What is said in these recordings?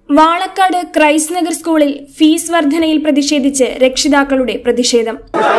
Valakkad Christ Nagar സ്കൂളിൽ fees വർധനയിൽ പ്രതിഷേധിച്ച് രക്ഷിതാക്കളുടെ പ്രതിഷേധം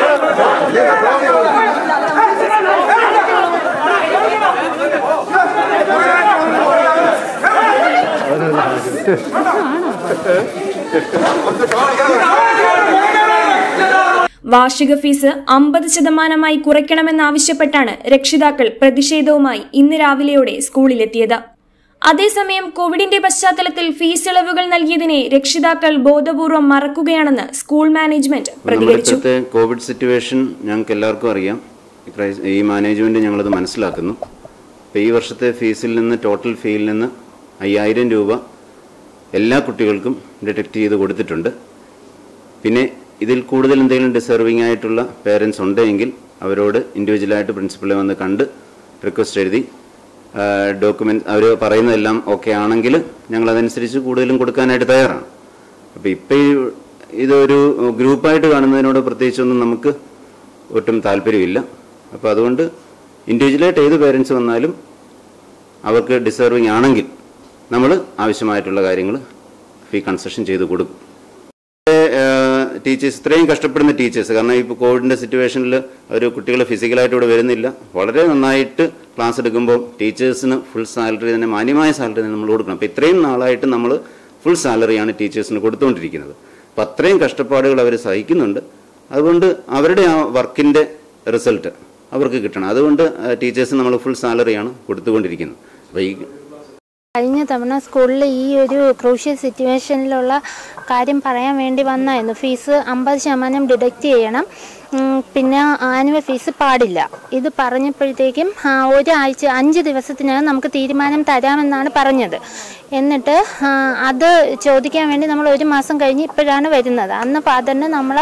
വാർഷിക ഫീസ് അമ്പത് ശതമാനമായി കുറയ്ക്കണമെന്നാവശ്യപ്പെട്ടാണ് രക്ഷിതാക്കൾ പ്രതിഷേധവുമായി ഇന്ന് രാവിലെയോടെ സ്കൂളിലെത്തിയത് അതേസമയം കോവിഡിന്റെ പശ്ചാത്തലത്തിൽ ഫീസ് ഇളവുകൾ നൽകിയതിനെ രക്ഷിതാക്കൾ ബോധപൂർവം മറക്കുകയാണെന്ന് സ്കൂൾ മാനേജ്മെന്റ് നമ്മുടെ പ്രതികരിച്ചു ഇപ്പോഴത്തെ കോവിഡ് സിറ്റുവേഷൻ ഞങ്ങൾക്ക് എല്ലാവർക്കും അറിയാം ഈ ക്രൈസ്- ഈ മാനേജ്മെന്റ് ഞങ്ങളത് മനസ്സിലാക്കുന്നു അപ്പോൾ ഈ വർഷത്തെ ഫീസിൽ നിന്ന് ടോട്ടൽ ഫീയിൽ നിന്ന് അയ്യായിരം രൂപ എല്ലാ കുട്ടികൾക്കും ഡിറ്റക്ട് ചെയ്ത് കൊടുത്തിട്ടുണ്ട് പിന്നെ ഇതിൽ കൂടുതൽ എന്തെങ്കിലും ഡിസർവിംഗ് ആയിട്ടുള്ള പേരൻസ് ഉണ്ടെങ്കിൽ അവരോട് ഇൻഡിവിജ്വലായിട്ട് പ്രിൻസിപ്പളെ വന്ന് കണ്ട് റിക്വസ്റ്റ് എഴുതി ഡോക്യുമെന്റ് അവർ പറയുന്നതെല്ലാം ഓക്കെ ആണെങ്കിൽ ഞങ്ങൾ അതനുസരിച്ച് കൂടുതലും കൊടുക്കാനായിട്ട് തയ്യാറാണ് അപ്പോൾ ഇപ്പം ഈ ഇതൊരു ഗ്രൂപ്പായിട്ട് കാണുന്നതിനോട് പ്രത്യേകിച്ചൊന്നും നമുക്ക് ഒട്ടും താല്പര്യമില്ല അപ്പോൾ അതുകൊണ്ട് ഇൻഡിവിജ്വലായിട്ട് ഏത് പേരൻസ് വന്നാലും അവർക്ക് ഡിസർവിങ് ആണെങ്കിൽ നമ്മൾ ആവശ്യമായിട്ടുള്ള കാര്യങ്ങൾ ഫീ കൺസെഷൻ ചെയ്ത് കൊടുക്കും ടീച്ചേഴ്സ് ഇത്രയും കഷ്ടപ്പെടുന്ന ടീച്ചേഴ്സ് കാരണം ഇപ്പോൾ കോവിഡിൻ്റെ സിറ്റുവേഷനിൽ അവർ കുട്ടികൾ ഫിസിക്കലായിട്ട് ഇവിടെ വരുന്നില്ല വളരെ നന്നായിട്ട് ക്ലാസ് എടുക്കുമ്പോൾ ടീച്ചേഴ്സിന് ഫുൾ സാലറി തന്നെ മാന്യമായ സാലറി തന്നെ നമ്മൾ കൊടുക്കണം അപ്പോൾ ഇത്രയും നാളായിട്ട് നമ്മൾ ഫുൾ സാലറിയാണ് ടീച്ചേഴ്സിന് കൊടുത്തുകൊണ്ടിരിക്കുന്നത് അപ്പോൾ അത്രയും കഷ്ടപ്പാടുകൾ അവർ സഹിക്കുന്നുണ്ട് അതുകൊണ്ട് അവരുടെ ആ വർക്കിൻ്റെ റിസൾട്ട് അവർക്ക് കിട്ടണം അതുകൊണ്ട് ടീച്ചേഴ്സിന് നമ്മൾ ഫുൾ സാലറിയാണ് കൊടുത്തുകൊണ്ടിരിക്കുന്നത് അപ്പോൾ ഈ കഴിഞ്ഞ തവണ സ്കൂളിൽ ഈ ഒരു ക്രൂഷ്യൽ സിറ്റുവേഷനിലുള്ള കാര്യം പറയാൻ വേണ്ടി വന്നായിരുന്നു ഫീസ് അമ്പത് ശതമാനം ഡിഡക്റ്റ് ചെയ്യണം ഉം, പിന്നെ ആനുവൽ ഫീസ് പാടില്ല ഇത് പറഞ്ഞപ്പോഴത്തേക്കും ആ, ഒരാഴ്ച അഞ്ച് ദിവസത്തിനകം നമുക്ക് തീരുമാനം തരാമെന്നാണ് പറഞ്ഞത് എന്നിട്ട് ആ, അത് ചോദിക്കാൻ വേണ്ടി നമ്മൾ ഒരു മാസം കഴിഞ്ഞ് ഇപ്പോഴാണ് വരുന്നത് അന്ന് തന്നെ നമ്മൾ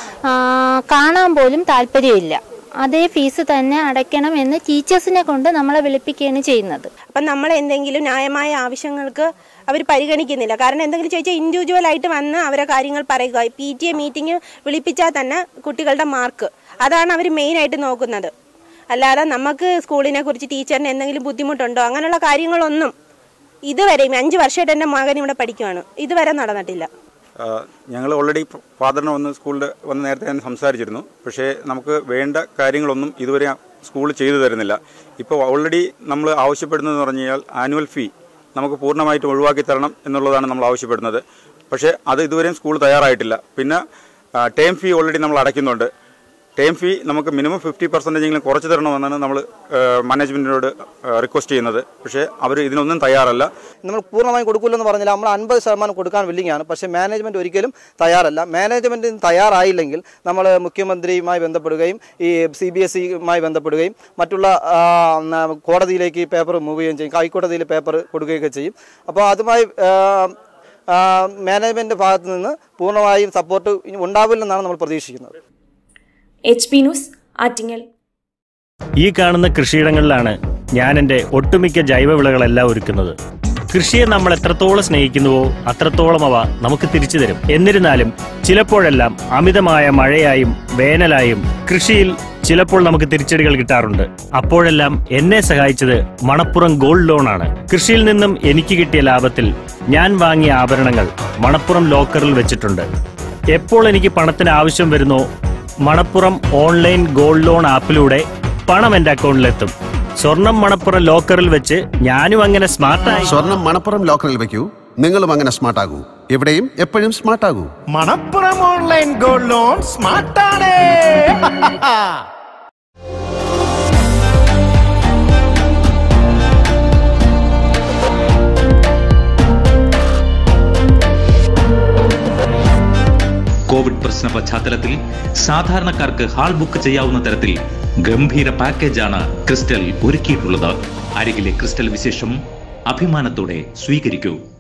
കാണാൻ പോലും താല്പര്യമില്ല അതേ ഫീസ് തന്നെ അടയ്ക്കണം എന്ന് ടീച്ചേഴ്സിനെ കൊണ്ട് നമ്മളെ വിളിപ്പിക്കുകയാണ് ചെയ്യുന്നത് അപ്പം നമ്മൾ എന്തെങ്കിലും ന്യായമായ ആവശ്യങ്ങൾക്ക് അവർ പരിഗണിക്കുന്നില്ല കാരണം എന്തെങ്കിലും ചോദിച്ചാൽ ഇൻഡിവിജ്വൽ ആയിട്ട് വന്ന് അവരെ കാര്യങ്ങൾ പറയുക പി ടി എ മീറ്റിംഗ് വിളിപ്പിച്ചാൽ തന്നെ കുട്ടികളുടെ മാർക്ക് അതാണ് അവർ മെയിനായിട്ട് നോക്കുന്നത് അല്ലാതെ നമുക്ക് സ്കൂളിനെ കുറിച്ച് ടീച്ചറിന് എന്തെങ്കിലും ബുദ്ധിമുട്ടുണ്ടോ അങ്ങനെയുള്ള കാര്യങ്ങളൊന്നും ഇതുവരെയും അഞ്ച് വർഷമായിട്ട് എൻ്റെ മകൻ ഇവിടെ പഠിക്കുവാണ് ഇതുവരെ നടന്നിട്ടില്ല ഞങ്ങൾ ഓൾറെഡി ഫാദറിനെ വന്ന് സ്കൂളിൽ വന്ന് നേരത്തെ തന്നെ സംസാരിച്ചിരുന്നു പക്ഷേ നമുക്ക് വേണ്ട കാര്യങ്ങളൊന്നും ഇതുവരെ സ്കൂൾ ചെയ്തു തരുന്നില്ല ഇപ്പോൾ ഓൾറെഡി നമ്മൾ ആവശ്യപ്പെടുന്നതെന്ന് പറഞ്ഞു കഴിഞ്ഞാൽ ആനുവൽ ഫീ നമുക്ക് പൂർണ്ണമായിട്ട് ഒഴിവാക്കി തരണം എന്നുള്ളതാണ് നമ്മൾ ആവശ്യപ്പെടുന്നത് പക്ഷേ അത് ഇതുവരെയും സ്കൂൾ തയ്യാറായിട്ടില്ല പിന്നെ ടേം ഫീ ഓൾറെഡി നമ്മൾ അടയ്ക്കുന്നുണ്ട് ടേം ഫീ നമുക്ക് മിനിമം ഫിഫ്റ്റി പെർസെൻറ്റേജെങ്കിലും കുറച്ച് തരണമെന്നാണ് നമ്മൾ മാനേജ്മെൻറ്റിനോട് റിക്വസ്റ്റ് ചെയ്യുന്നത് പക്ഷേ അവർ ഇതിനൊന്നും തയ്യാറല്ല നമ്മൾ പൂർണ്ണമായും കൊടുക്കില്ലെന്ന് പറഞ്ഞാൽ നമ്മൾ അൻപത് ശതമാനം കൊടുക്കാൻ വില്ലിങ്ങാണ് പക്ഷേ മാനേജ്മെൻറ്റ് ഒരിക്കലും തയ്യാറല്ല മാനേജ്മെൻറ്റ് തയ്യാറായില്ലെങ്കിൽ നമ്മൾ മുഖ്യമന്ത്രിയുമായി ബന്ധപ്പെടുകയും ഈ സി ബി എസ് ഇയുമായി ബന്ധപ്പെടുകയും മറ്റുള്ള ആ, ന- കോടതിയിലേക്ക് ഈ പേപ്പർ മൂവ് ചെയ്യുകയും ചെയ്യും ഹൈക്കോടതിയിൽ പേപ്പർ കൊടുക്കുകയൊക്കെ ചെയ്യും അപ്പോൾ അതുമായി മാനേജ്മെൻറ്റ് ഭാഗത്ത് നിന്ന് പൂർണ്ണമായും സപ്പോർട്ട് ഉണ്ടാവില്ലെന്നാണ് നമ്മൾ പ്രതീക്ഷിക്കുന്നത് എച്ച് പി ന്യൂസ് ആറ്റിങ്ങൽ ഈ കാണുന്ന കൃഷിയിടങ്ങളിലാണ് ഞാൻ എൻ്റെ ഒട്ടുമിക്ക ജൈവവിളകളെല്ലാം ഒരുക്കുന്നത് കൃഷിയെ നമ്മൾ എത്രത്തോളം സ്നേഹിക്കുന്നുവോ അത്രത്തോളം അവ നമുക്ക് തിരിച്ചു തരും എന്നിരുന്നാലും ചിലപ്പോഴെല്ലാം അമിതമായ മഴയായും വേനലായും കൃഷിയിൽ ചിലപ്പോൾ നമുക്ക് തിരിച്ചടികൾ കിട്ടാറുണ്ട് അപ്പോഴെല്ലാം എന്നെ സഹായിച്ചത് മണപ്പുറം ഗോൾഡ് ലോൺ ആണ് കൃഷിയിൽ നിന്നും എനിക്ക് കിട്ടിയ ലാഭത്തിൽ ഞാൻ വാങ്ങിയ ആഭരണങ്ങൾ മണപ്പുറം ലോക്കറിൽ വെച്ചിട്ടുണ്ട് എപ്പോൾ എനിക്ക് പണത്തിന് ആവശ്യം വരുന്നോ മണപ്പുറം ഓൺലൈൻ ഗോൾഡ് ലോൺ ആപ്പിലൂടെ പണം എന്റെ അക്കൗണ്ടിലെത്തും സ്വർണം മണപ്പുറം ലോക്കറിൽ വെച്ച് ഞാനും അങ്ങനെ സ്മാർട്ടായി സ്വർണം മണപ്പുറം ലോക്കറിൽ വെക്കൂ നിങ്ങളും അങ്ങനെ സ്മാർട്ട് ആകൂ എവിടെയും എപ്പോഴും സ്മാർട്ട് ആകൂ മണപ്പുറം ഓൺലൈൻ ഗോൾഡ് ലോൺ സ്മാർട്ടാണ് കോവിഡ് പ്രശ്ന പശ്ചാത്തലത്തിൽ സാധാരണക്കാർക്ക് ഹാൾ ബുക്ക് ചെയ്യാവുന്ന തരത്തിൽ ഗംഭീര പാക്കേജാണ് ക്രിസ്റ്റൽ ഒരുക്കിയിട്ടുള്ളത് അരികിലെ ക്രിസ്റ്റൽ വിശേഷം അഭിമാനത്തോടെ സ്വീകരിക്കൂ